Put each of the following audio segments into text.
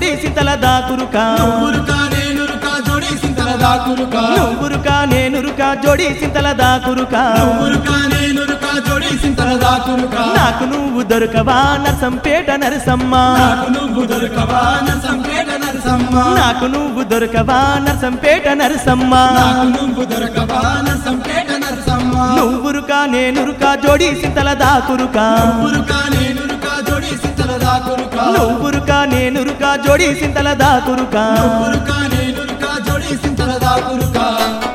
జోడి సింతల దాకురుకా నువ్వురుకా నేనురుకా జోడి సింతల దాకురుకా నువ్వురుకా నేనురుకా జోడి సింతల దాకురుకా నువ్వురుకా నేనురుకా జోడి సింతల దాకురుకా నాకు నువ్వు దొరకవా నరసంపేట నరసమ్మ నాకు నువ్వు దొరకవా నరసంపేట నరసమ్మ నాకు నువ్వు దొరకవా నరసంపేట నరసమ్మ నాకు నువ్వు దొరకవా నరసంపేట నరసమ్మ నువ్వురుకా నేనురుకా జోడి సింతల దాకురుకా నువ్వురుకా నేనురుకా జోడి సింతల దాకురుకా నువ్వురుకా నేనురుకా జోడి సింతల దాకురుకా నువ్వురుకా నేనురుకా జోడి సింతల దాకురుకా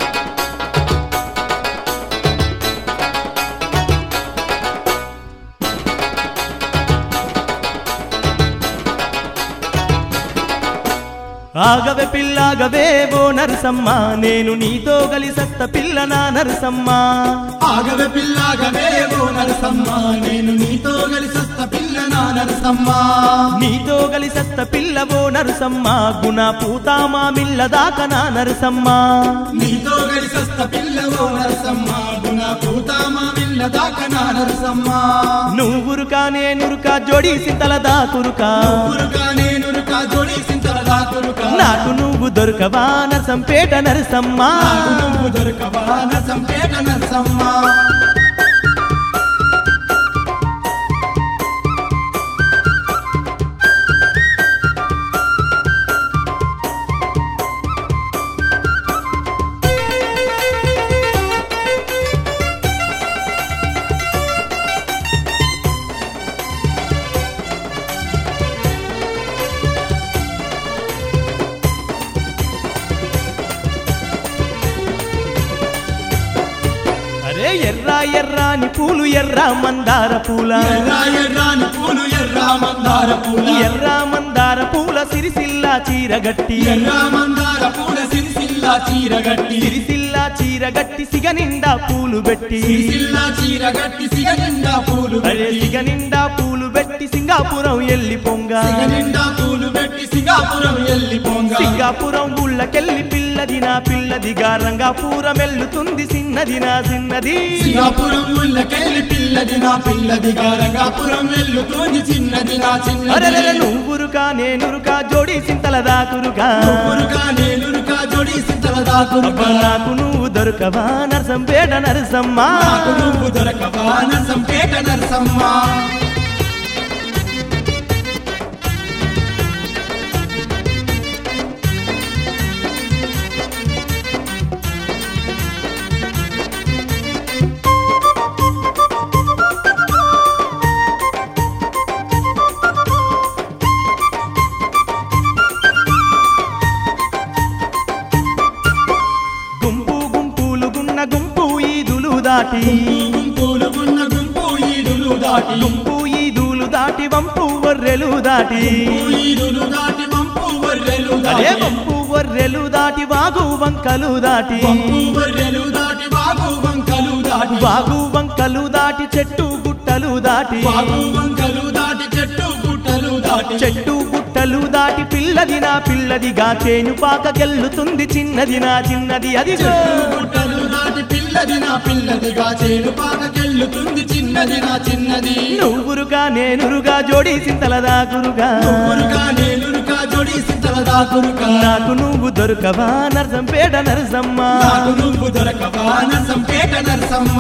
ఆగవే పిల్లాగవే ఓ నరసమ్మ నేను నీతో కలిసత్త పిల్ల నా నరసమ్మ ఆగవే పిల్లాగవే ఓ నరసమ్మ నేను నీతో కలిసొస్త పిల్ల నా నరసమ్మ నీతో కలిసత్త పిల్ల ఓ నరసమ్మ గుణ పూతామా మిల్ల దాకా నా నరసమ్మ నీతో కలిసొస్త పిల్ల ఓ నరసమ్మ గుణ పూతామా మిల్ల దాకా నా నరసమ్మ నువ్వురుకా నేనురుకా జోడి సింతల దాకురుకా ఊరుకా నేనురుకా జోడి సింతల దాకురుకా నాకు నువ్వు దొరకవా నరసంపేట నరసమ్మ నాకు నువ్వు దొరకవా నరసంపేట నరసమ్మ అరే ఎర్రా ఎర్రాని పూలు ఎర్ర మందార పూల ఎర్ర ఎర్రాని పూలు ఎర్ర మందార పూల ఎర్ర మందార పూల సిరిసిల్ల చీరగట్టి ఎర్ర మందార పూల సిరిసిల్ల చీరగట్టి సిరిసిల్ల చీరగట్టి సిగ నిండా పూలు పెట్టి సిరిసిల్ల చీరగట్టి సిగ నిండా పూలు అరే పెట్టి సిగ నిండా పూలు పెట్టి సింగాపురం ఎల్లి పొంగ సిగ నిండా పూలు పెట్టి సింగాపురం ఎల్లి పోంగా సింగాపురం ఊళ్ళకెళ్ళి పిల్లది నా పిల్లదిగా రంగాపురం ఎల్లుతుంది చిన్నది నా చిన్నది సింగాపురం ఊళ్ళకెళ్ళి పిల్లది నా పిల్లది రంగాపురం వెళ్ళుతోంది చిన్నది నా అరే చిన్నది నువ్వురుకా నేనురుకా జోడి సింతల దాకురుకా ఊరుకా నేనురుకా జోడి సింతల దాకురుకా అబ్బా నాకు నువ్వు దొరకవా నరసంపేట నరసమ్మ నాకు నువ్వు దొరకవా నరసంపేట నరసమ్మ గుంపు గుంపులు గున్న గుంపు ఈదులు దాటి గుంపులు ఉన్న గుంపు ఈదులు దాటి గుంపు ఈదులు దాటి వంపు వర్రెలు దాటి ఈదులు దాటి వంపు వర్రెలు అదే దాటి వంపు వర్రెలు దాటి వాగు వంకలు దాటి వంపు వర్రెలు దాటి వాగు వంకలు దాటి వాగు వంకలు దాటి చెట్టు గుట్టలు దాటి వాగు వంకలు దాటి చెట్టు పుట్టలు దాటి చెట్టు గుట్టలు దాటి పిల్లది నా పిల్లదిగా చేను పాకకెళ్ళుతుంది చిన్నది నా చిన్నది అది చెట్టు పుట్టలు దాటి పిల్లది నా పిల్లదిగా చేను పాకకెళ్ళుతుంది చిన్నది నా చిన్నది నువ్వురుగా నేనురుగా జోడి సింతల దాకురుగా ఊరుకా నేనురుకా జోడి సింతల దాకురుకా నాకు నువ్వు దొరకవా నరసంపేట నరసమ్మ నాకు నువ్వు దొరకవా నరసంపేట నరసమ్మ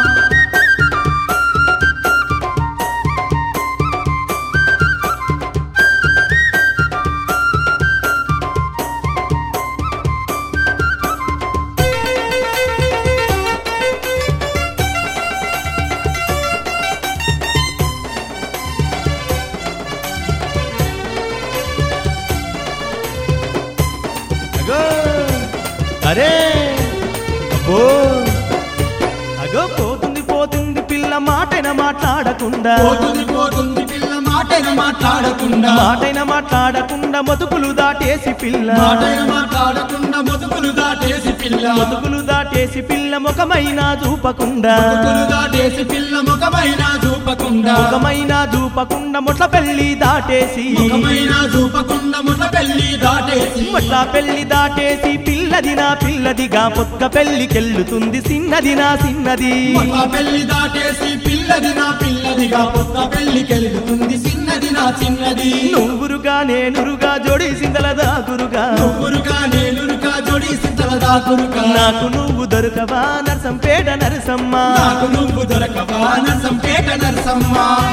అగో అరే అబ్బో అగో పోతుంది పోతుంది పిల్ల మాటైన మాట్లాడకుండా పోతుంది పోతుంది పిల్ల మాటైన మాట్లాడకుండా మాటైన మాట్లాడకుండా మతుకులు దాటేసి పిల్ల మాటైన మాట్లాడకుండా మొతుకులు దాటేసి పిల్ల మతుకులు దాటేసి పిల్ల ముఖమైన చూపకుండా మొతుకులు దాటేసి పిల్ల ముఖమైన చూపకుండా ముఖమైన చూపకుండా మొట్ల పెళ్లి దాటేసి ముఖమైన చూపకుండా ముఠ పెళ్లి దాటేసి మొట్ల పెళ్లి దాటేసి పిల్లది నా పిల్లదిగా పొక్క పెళ్లికెళ్ళుతుంది చిన్నది నా చిన్నది ముఠ పెళ్లి దాటేసి పిల్లది నా పిల్లదిగా కొత్త పెళ్లికెళ్తుంది చిన్న చిన్నది నా చిన్నది నువ్వురుగా నేనురుగా జోడి సిందల దాకురుగా నువ్వురుగా నేనురుగా జోడి సిద్ధల దాకురుగా నాకు నువ్వు దొరకవా నరసంపేట నరసమ్మ నాకు నువ్వు దొరకవా నరసంపేట నరసమ్మ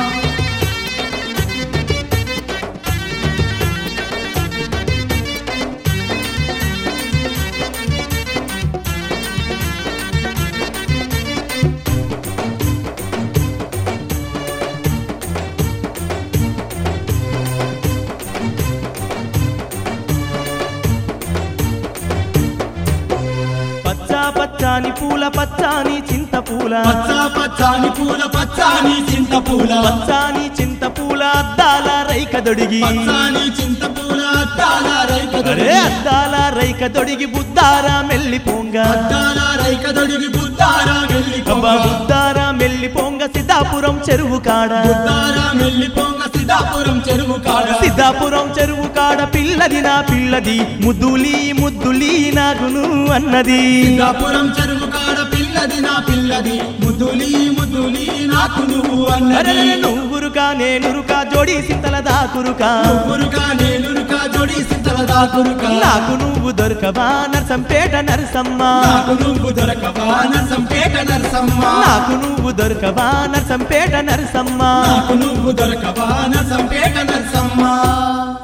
పచ్చా పచ్చాని పూల పచ్చాని చింత పూల పచ్చ పచ్చాని పూల పచ్చాని చింత పూల పచ్చాని చింత పూల అద్దాల రైక దొడిగి పచ్చాని చింత పూల అద్దాల రైక అరే అద్దాల రైక దొడిగి బుద్ధారా మెల్లి పొంగ అద్దాల రైక దొడిగి బుద్ధారా వెళ్ళి అబ్బా బుద్ధారా మెల్లి పొంగ సిద్ధాపురం చెరువు కాడ బుద్ధారా వెళ్ళి పొంగ సిద్ధాపురం చెరువు కాడ సిద్ధాపురం చెరువు కాడ పిల్లది నా పిల్లది ముద్దులి ముద్దులి నాగును అన్నది సిద్ధాపురం చెరువు కాడ పిల్లది నా పిల్లది ముద్దులి ముద్దులి నాకు నువ్వు అరే అన్నది నువ్వురుకా నేనురుకా జోడి సింతల దాకురుకా నువ్వురుగా నేనురుగా జోడి సిద్ధల దాకురుగా నాకు నువ్వు దొరకవా నరసంపేట నరసమ్మ నాకు నువ్వు దొరకవా నరసంపేట నరసమ్మ నాకు నువ్వు దొరకవా నరసంపేట నరసమ్మ నాకు నువ్వు దొరకవా నరసంపేట నరసమ్మ